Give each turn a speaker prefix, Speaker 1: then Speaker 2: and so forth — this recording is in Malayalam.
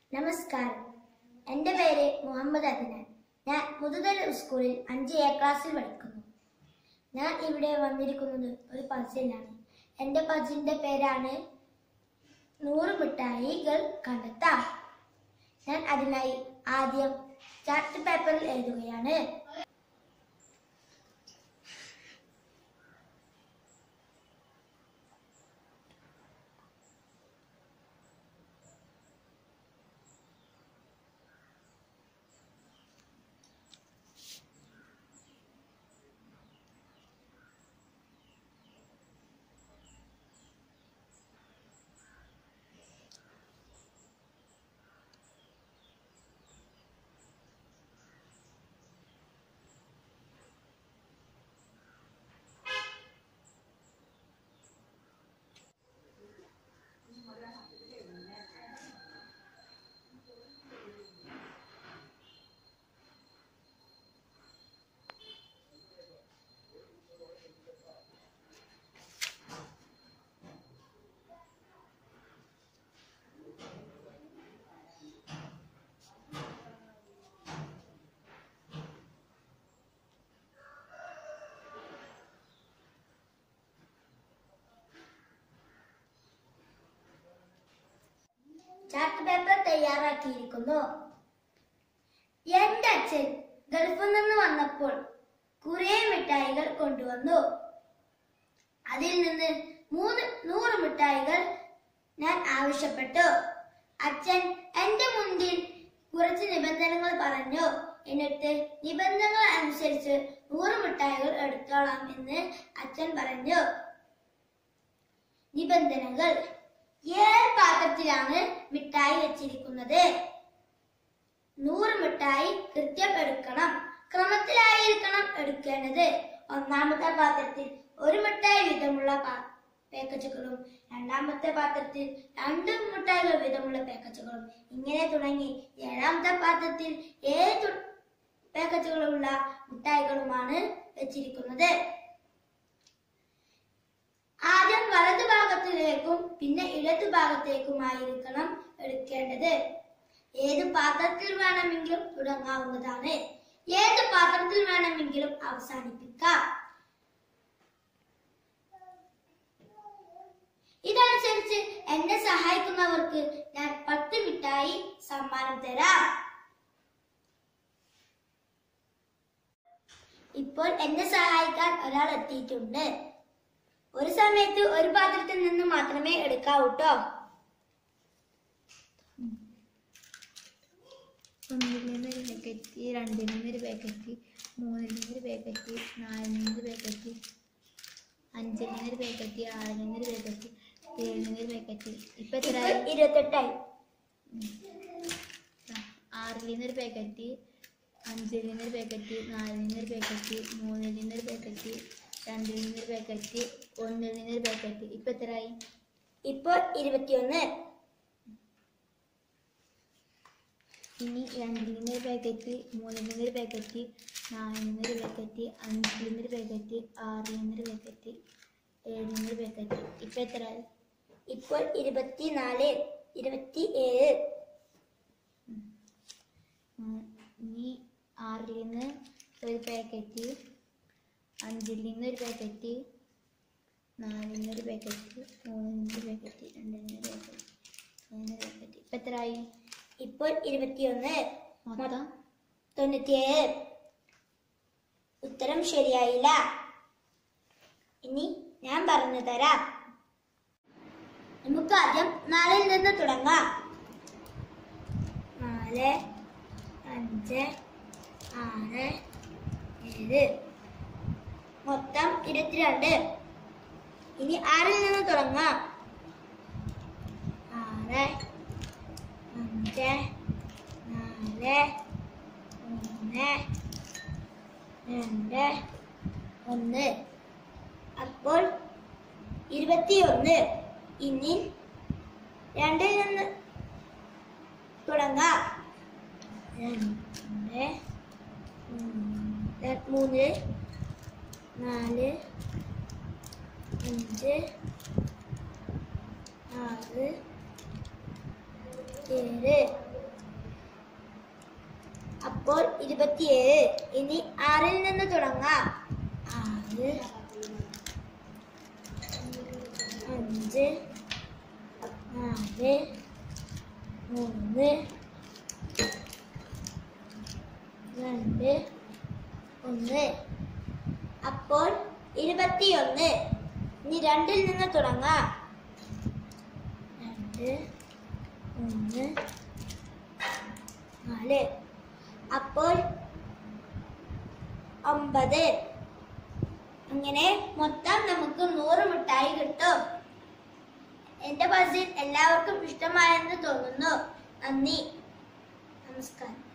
Speaker 1: നമസ്കാരം എൻ്റെ പേര് മുഹമ്മദ് അദ്നാൻ ഞാൻ മുതുതല സ്കൂളിൽ അഞ്ച് എ ക്ലാസ്സിൽ പഠിക്കുന്നു ഞാൻ ഇവിടെ വന്നിരിക്കുന്നത് ഒരു പസിലാണ് എൻ്റെ പസിലിൻ്റെ പേരാണ് നൂറ് മിഠായികൾ കണ്ടെത്താം ഞാൻ അതിനായി ആദ്യം ചാർട്ട് പേപ്പറിൽ എഴുതുകയാണ് ചാർട്ട് പേപ്പർ തയ്യാറാക്കിയിരിക്കുന്നു എന്റെ അച്ഛൻ ഗൾഫിൽ നിന്ന് വന്നപ്പോൾ കുറെ മിഠായികൾ കൊണ്ടുവന്നു അതിൽ നിന്ന് മൂന്ന് നൂറ് മിഠായികൾ ഞാൻ ആവശ്യപ്പെട്ടു അച്ഛൻ എന്റെ മുൻപിൽ കുറച്ച് നിബന്ധനകൾ പറഞ്ഞു എന്നിട്ട് നിബന്ധനകൾ അനുസരിച്ച് നൂറ് മിഠായികൾ എടുത്തോളാം എന്ന് അച്ഛൻ പറഞ്ഞു നിബന്ധനകൾ ഏഴ് പാത്രത്തിലാണ് മിഠായി വെച്ചിരിക്കുന്നത് നൂറ് മിഠായി കൃത്യം എടുക്കണം ക്രമത്തിലായിരിക്കണം എടുക്കേണ്ടത് ഒന്നാമത്തെ പാത്രത്തിൽ ഒരു മിഠായി വീതമുള്ള പാ- പാക്കറ്റുകളും രണ്ടാമത്തെ പാത്രത്തിൽ രണ്ട് മിഠായികൾ വീതമുള്ള പാക്കറ്റുകളും ഇങ്ങനെ തുടങ്ങി ഏഴാമത്തെ പാത്രത്തിൽ ഏഴ് തു- പാക്കറ്റുകളുള്ള മിഠായികളുമാണ് വെച്ചിരിക്കുന്നത് ആദ്യം വലതു ഭാഗത്തിലേക്കും പിന്നെ ഇടതു ഭാഗത്തേക്കുമായിരിക്കണം എടുക്കേണ്ടത് ഏത് പാത്രത്തിൽ വേണമെങ്കിലും തുടങ്ങാവുന്നതാണ് ഏത് പാത്രത്തിൽ വേണമെങ്കിലും അവസാനിപ്പിക്കാം ഇതനുസരിച്ച് എന്നെ സഹായിക്കുന്നവർക്ക് ഞാൻ പത്ത് മിഠായി സമ്മാനം തരാം ഇപ്പോൾ എന്നെ സഹായിക്കാൻ ഒരാൾ എത്തിയിട്ടുണ്ട് ഒരു സമയത്ത് ഒരു പാത്രത്തിൽ നിന്ന് മാത്രമേ എടുക്കാവൂ ട്ടോ
Speaker 2: ഒന്നിൽ നിന്നൊരു പാക്കറ്റ് രണ്ടിൽ നിന്നൊരു പാക്കറ്റ് മൂന്നിൽ നിന്നൊരു പാക്കറ്റ് നാലിൽ നിന്നൊരു പാക്കറ്റ് അഞ്ചിൽ നിന്നൊരു പാക്കറ്റ് ആറിൽ നിന്നൊരു പാക്കറ്റ് ഏഴിൽ നിന്നൊരു പാക്കറ്റ് ഇപ്പം എത്ര
Speaker 1: ഇപ്പോൾ ഇരുപത്തെട്ടായി
Speaker 2: ആറിൽ നിന്നൊരു പാക്കറ്റ് അഞ്ചിൽ നിന്നൊരു പാക്കറ്റ് നാലിൽ നിന്നൊരു പാക്കറ്റ് മൂന്നിൽ നിന്നൊരു പാക്കറ്റ് രണ്ടിൽ നിന്നൊരു പാക്കറ്റ് ഒന്നിൽ നിന്നൊരു പാക്കറ്റ് ഇപ്പം എത്രയായി
Speaker 1: ഇപ്പോൾ ഇരുപത്തിയൊന്ന്
Speaker 2: ഇനി രണ്ടിൽ നിന്നൊരു പാക്കറ്റ് മൂന്നിൽ നിന്നൊരു പാക്കറ്റ് നാലിൽ നിന്നൊരു പാക്കറ്റ് അഞ്ചിൽ നിന്നൊരു പാക്കറ്റ് ആറിൽ നിന്നൊരു പാക്കറ്റ് ഏഴിൽ നിന്നൊരു പാക്കറ്റ് ഇപ്പം എത്രയായി
Speaker 1: ഇപ്പോൾ ഇരുപത്തിനാല് ഇരുപത്തി ഏഴ്
Speaker 2: ഉം, ഇനി ആറിൽ നിന്ന് ഒരു പാക്കറ്റ് അഞ്ചിൽ നിന്നൊരു പാക്കറ്റ് നാലിൽ നിന്നൊരു പാക്കറ്റ് മൂന്നിൽ നിന്നൊരു പാക്കറ്റ് രണ്ടിൽ നിന്നൊരു പാക്കറ്റ് മൂന്നിൽ പാക്കറ്റ് ഇപ്പം എത്രയായി
Speaker 1: ഇപ്പോൾ ഇരുപത്തിയൊന്ന്
Speaker 2: മൊത്തം
Speaker 1: തൊണ്ണൂറ്റിയേഴ് ഉത്തരം ശരിയായില്ല ഇനി ഞാൻ പറഞ്ഞു തരാം നമുക്ക് ആദ്യം നാലിൽ നിന്ന് തുടങ്ങാം നാല് അഞ്ച് ആറ് ഏഴ് മൊത്തം ഇരുപത്തിരണ്ട് ഇനി ആറിൽ നിന്ന് തുടങ്ങാം ആറ് അഞ്ച് നാല് മൂന്ന് രണ്ട് ഒന്ന് അപ്പോൾ ഇരുപത്തിയൊന്ന് ഇനി രണ്ടിൽ നിന്ന് തുടങ്ങാം രണ്ട് മൂന്ന് മൂന്ന് നാല് അഞ്ച് ആറ് ഏഴ് അപ്പോൾ ഇരുപത്തിയേഴ് ഇനി ആറിൽ നിന്ന് തുടങ്ങാം ആറ് അഞ്ച് നാല് മൂന്ന് രണ്ട് ഒന്ന് അപ്പോൾ ഇരുപത്തിയൊന്ന് ഇനി രണ്ടിൽ നിന്ന് തുടങ്ങാം രണ്ട് മൂന്ന് നാല് അപ്പോൾ ഒമ്പത് അങ്ങനെ മൊത്തം നമുക്ക് നൂറ് മിഠായി കിട്ടും എന്റെ പസിൽ എല്ലാവർക്കും ഇഷ്ടമായെന്ന് തോന്നുന്നു നന്ദി നമസ്കാരം